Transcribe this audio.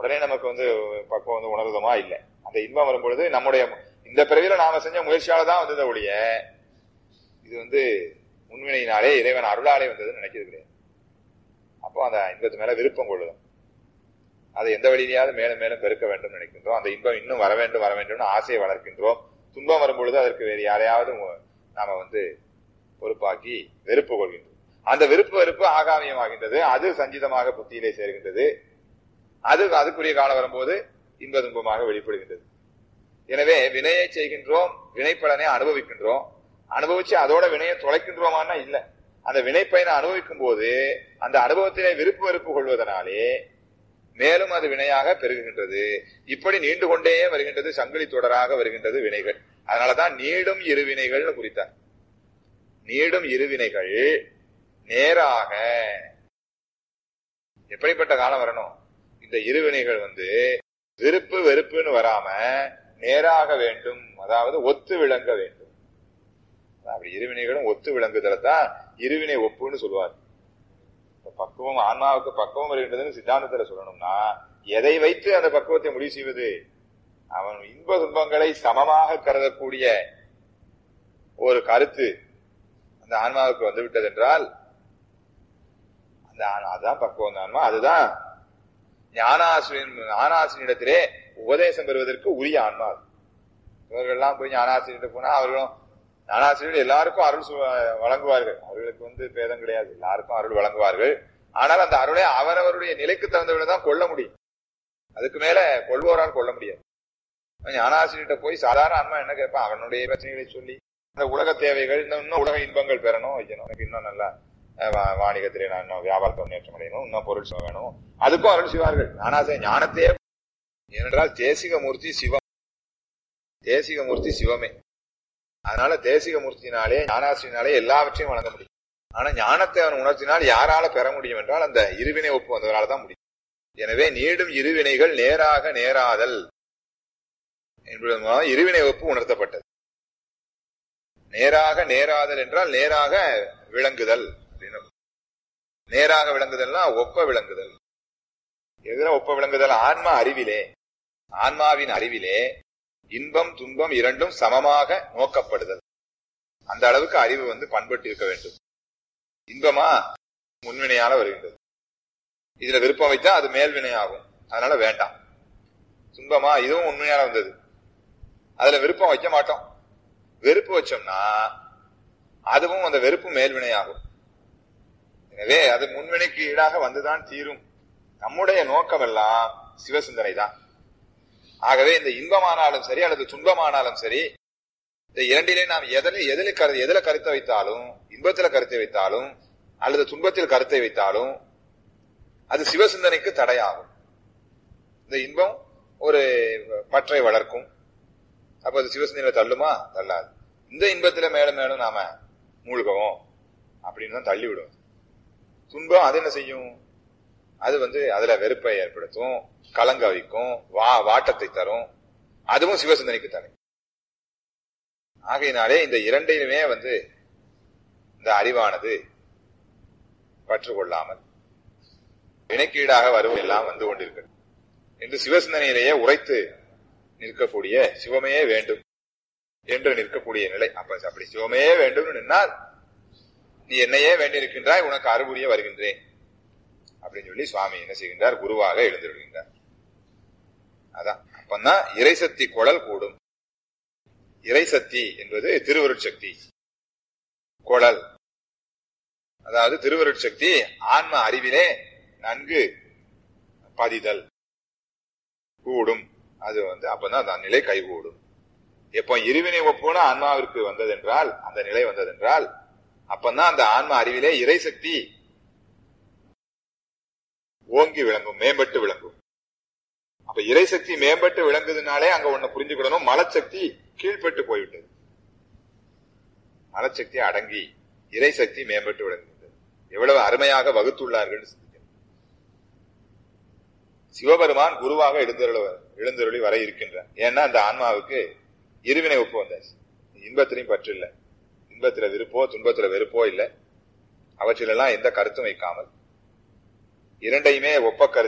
உடனே நமக்கு வந்து பக்குவம் வந்து உணர்தமா இல்லை அந்த இன்பம் வரும் பொழுது நம்முடைய இந்த பிறவியில நாம செஞ்ச முயற்சியால தான் வந்தது ஒழிய இது வந்து முன்வினையினாலே இறைவன் அருளாலே வந்ததுன்னு நினைக்கிறது கிடையாது அப்போ அந்த இன்பத்து மேல விருப்பம் கொள்ளுதோம் அதை எந்த வழியிலையாவது மேலும் மேலும் பெருக்க வேண்டும் நினைக்கின்றோம் அந்த இன்பம் இன்னும் வர வேண்டும் வர வேண்டும்னு ஆசையை வளர்க்கின்றோம் துன்பம் வரும் பொழுது அதற்கு வேறு யாரையாவது நாம வந்து பொறுப்பாக்கி வெறுப்பு கொள்கின்றோம் அந்த விருப்பு வெறுப்பு ஆகாமியமாகின்றது அது சஞ்சிதமாக புத்தியிலே சேர்கின்றது அது அதுக்குரிய காலம் வரும்போது இன்ப துன்பமாக வெளிப்படுகின்றது எனவே வினையை செய்கின்றோம் வினைப்பலனை அனுபவிக்கின்றோம் அனுபவிச்சு அதோட வினையை தொலைக்கின்றோமான்னா இல்ல அந்த வினைப்பயனை அனுபவிக்கும் போது அந்த அனுபவத்திலே விருப்பு வெறுப்பு கொள்வதனாலே மேலும் அது வினையாக பெருகுகின்றது இப்படி நீண்டு கொண்டே வருகின்றது சங்கிலி தொடராக வருகின்றது வினைகள் அதனாலதான் நீடும் இருவினைகள் குறித்தார் நீடும் இருவினைகள் நேராக எப்படிப்பட்ட காலம் வரணும் இந்த இருவினைகள் வந்து விருப்பு வெறுப்புன்னு வராம நேராக வேண்டும் அதாவது ஒத்து விளங்க வேண்டும் அப்படி இருவினைகளும் ஒத்து விளங்குதல தான் இருவினை ஒப்புன்னு சொல்லுவார் பக்குவம் ஆன்மாவுக்கு பக்குவம் வருகின்றதுன்னு சித்தாந்தத்துல சொல்லணும்னா எதை வைத்து அந்த பக்குவத்தை முடிவு செய்வது அவன் இன்ப துன்பங்களை சமமாக கருதக்கூடிய ஒரு கருத்து அந்த ஆன்மாவுக்கு வந்து விட்டது என்றால் அந்த அதுதான் பக்குவம் ஆன்மா அதுதான் ஞானாசிரியன் ஞானாசிரியனிடத்திலே உபதேசம் பெறுவதற்கு உரிய ஆன்மா இவர்கள்லாம் போய் ஞானாசிரியர் போனா அவர்களும் ஞானாசிரியர் எல்லாருக்கும் அருள் வழங்குவார்கள் அவர்களுக்கு வந்து பேதம் கிடையாது எல்லாருக்கும் அருள் வழங்குவார்கள் ஆனால் அந்த அருளை அவரவருடைய நிலைக்கு தகுந்தவர்கள் கொள்ள முடியும் அதுக்கு மேல கொள்வோரால் கொள்ள முடியாது ஞானாசிரியர்கிட்ட போய் சாதாரண ஆன்மா என்ன கேட்பான் அவனுடைய பிரச்சனைகளை சொல்லி அந்த உலக தேவைகள் இன்னும் இன்னும் உலக இன்பங்கள் பெறணும் வைக்கணும் எனக்கு இன்னும் நல்லா வாணிகத்திலே நான் இன்னும் வியாபாரத்தை முன்னேற்றம் அடையணும் இன்னும் பொருள் வேணும் அதுக்கும் அருள் செய்வார்கள் ஞானாசை ஞானத்தையே ஏனென்றால் தேசிக மூர்த்தி சிவம் தேசிக மூர்த்தி சிவமே அதனால தேசிக மூர்த்தினாலே ஞானாசிரியினாலே எல்லாவற்றையும் வழங்க முடியும் ஆனா ஞானத்தை அவன் உணர்த்தினால் யாரால பெற முடியும் என்றால் அந்த இருவினை ஒப்பு வந்தவரால் தான் முடியும் எனவே நீடும் இருவினைகள் நேராக நேராதல் என்பது மூலம் இருவினை ஒப்பு உணர்த்தப்பட்டது நேராக நேராதல் என்றால் நேராக விளங்குதல் அப்படின்னு நேராக விளங்குதல்னா ஒப்ப விளங்குதல் எதிர ஒப்ப விளங்குதல் ஆன்மா அறிவிலே ஆன்மாவின் அறிவிலே இன்பம் துன்பம் இரண்டும் சமமாக நோக்கப்படுதல் அந்த அளவுக்கு அறிவு வந்து பண்பட்டு இருக்க வேண்டும் இன்பமா முன்வினையால வருகின்றது இதுல விருப்பம் வைத்தா அது மேல்வினை ஆகும் அதனால வேண்டாம் துன்பமா இதுவும் உண்மையால வந்தது அதுல விருப்பம் வைக்க மாட்டோம் வெறுப்பு வச்சோம்னா அதுவும் அந்த வெறுப்பு மேல்வினை ஆகும் எனவே அது முன்வினைக்கு ஈடாக வந்துதான் தீரும் நம்முடைய நோக்கம் எல்லாம் சிவசிந்தனை தான் ஆகவே இந்த இன்பமானாலும் சரி அல்லது துன்பமானாலும் சரி இந்த இரண்டிலே நாம் எதில் எதில் கரு எதில கருத்தை வைத்தாலும் இன்பத்துல கருத்தை வைத்தாலும் அல்லது துன்பத்தில் கருத்தை வைத்தாலும் அது சிவசிந்தனைக்கு தடையாகும் இந்த இன்பம் ஒரு பற்றை வளர்க்கும் அப்ப அது சிவசிந்தனையில தள்ளுமா தள்ளாது இந்த இன்பத்துல மேலும் மேலும் நாம மூழ்கவும் அப்படின்னு தான் தள்ளி விடும் துன்பம் அது என்ன செய்யும் அது வந்து அதுல வெறுப்பை ஏற்படுத்தும் கலங்க வைக்கும் வா வாட்டத்தை தரும் அதுவும் சிவசிந்தனைக்கு தடை ஆகையினாலே இந்த இரண்டையுமே வந்து இந்த அறிவானது பற்றுக்கொள்ளாமல் வினைக்கீடாக வருவதெல்லாம் வந்து கொண்டிருக்கிறது என்று சிவசிந்தனையிலேயே உரைத்து நிற்கக்கூடிய சிவமே வேண்டும் என்று நிற்கக்கூடிய நிலை அப்ப அப்படி சிவமே வேண்டும் நின்னால் நீ என்னையே வேண்டியிருக்கின்றாய் உனக்கு அறுபுரிய வருகின்றேன் அப்படின்னு சொல்லி சுவாமி என்ன செய்கின்றார் குருவாக எழுந்திருக்கின்றார் அதான் அப்பந்தான் இறைசக்தி குழல் கூடும் இறைசக்தி என்பது திருவருட்சக்தி குழல் அதாவது திருவருட்சக்தி ஆன்ம அறிவிலே நன்கு பதிதல் கூடும் அது வந்து அப்பதான் அந்த நிலை கைகூடும் எப்போ இருவினை ஒப்புன ஆன்மாவிற்கு வந்ததென்றால் அந்த நிலை வந்ததென்றால் அப்பந்தான் அந்த ஆன்ம அறிவிலே இறைசக்தி ஓங்கி விளங்கும் மேம்பட்டு விளங்கும் அப்ப இறைசக்தி மேம்பட்டு விளங்குதுனாலே அங்க ஒண்ணு புரிஞ்சுக்கிடணும் மலச்சக்தி கீழ்பட்டு போய்விட்டது மலச்சக்தி அடங்கி இறைசக்தி மேம்பட்டு விளங்குகிறது எவ்வளவு அருமையாக வகுத்துள்ளார்கள் சிவபெருமான் குருவாக எழுந்தருள எழுந்தருளி வர இருக்கின்றார் ஏன்னா அந்த ஆன்மாவுக்கு இருவினை ஒப்பு வந்தாச்சு இன்பத்திலையும் பற்று இல்லை இன்பத்துல விருப்போ துன்பத்துல வெறுப்போ இல்லை அவற்றிலெல்லாம் எந்த கருத்தும் வைக்காமல் இரண்டையுமே ஒப்ப கருத்து